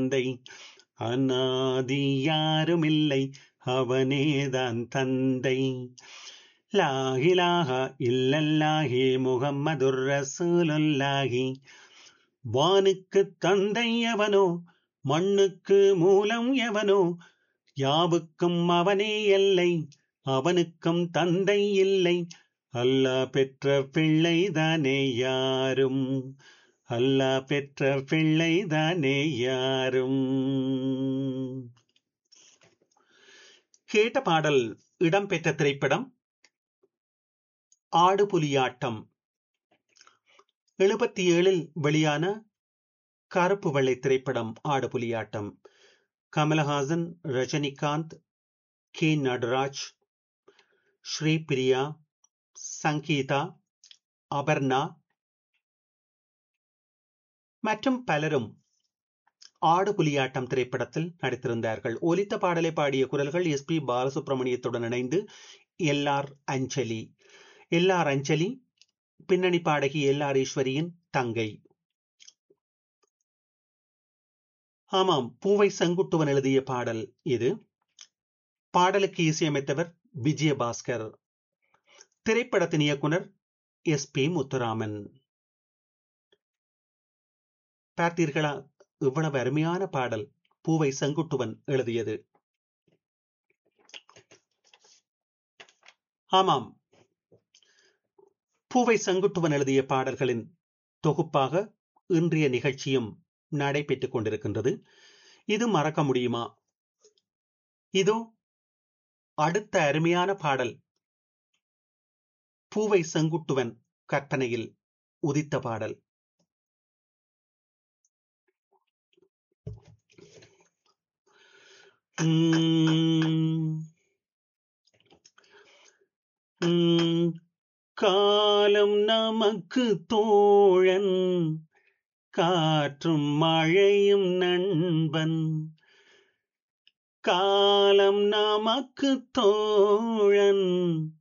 தந்தை அநாதி யாருமில்லை அவனேதான் தந்தை லாஹிலாஹா இல்லல்லாஹி முகம்மதுர் ரசூலுல்லாஹி வானுக்கு தந்தை எவனோ மண்ணுக்கு மூலம் எவனோ யாவுக்கும் அவனே எல்லை அவனுக்கும் தந்தை இல்லை அல்லாஹ் பெற்ற பிள்ளைதானே யாரும் அல்லாஹ் பெற்ற பிள்ளைதானே யாரும் கேட்ட பாடல் இடம்பெற்ற திரைப்படம் ஆடு புலியாட்டம் எழுபத்தி ஏழில் வெளியான கருப்பு வெள்ளை திரைப்படம் ஆடு புலியாட்டம் கமலஹாசன் ரஜினிகாந்த் கே நடராஜ் ஸ்ரீபிரியா சங்கீதா அபர்ணா மற்றும் பலரும் ஆடு புலியாட்டம் திரைப்படத்தில் நடித்திருந்தார்கள் ஒலித்த பாடலை பாடிய குரல்கள் எஸ் பி பாலசுப்ரமணியத்துடன் இணைந்து L R Anjali L R Anjali பின்னணி பாடகி எல் ஆர் ஈஸ்வரியின் தங்கை ஆமாம் பூவை செங்குட்டுவன் எழுதிய பாடல் இது பாடலுக்கு இசையமைத்தவர் விஜயபாஸ்கர் திரைப்படத்தின் இயக்குனர் எஸ் பி முத்துராமன் பார்த்தீர்களா இவ்வளவு அருமையான பாடல் பூவை செங்குட்டுவன் எழுதியது ஆமாம் பூவை செங்குட்டுவன் எழுதிய பாடல்களின் தொகுப்பாக இன்றைய நிகழ்ச்சியும் நடைபெற்றுக் கொண்டிருக்கின்றது இது மறக்க முடியுமா இதோ அடுத்த அருமையான பாடல் பூவை செங்குட்டுவன் கற்பனையில் உதித்த பாடல் காலம் நமக்கு தோழன் காற்றும் மழையும் நண்பன் காலம் நமக்கு தோழன்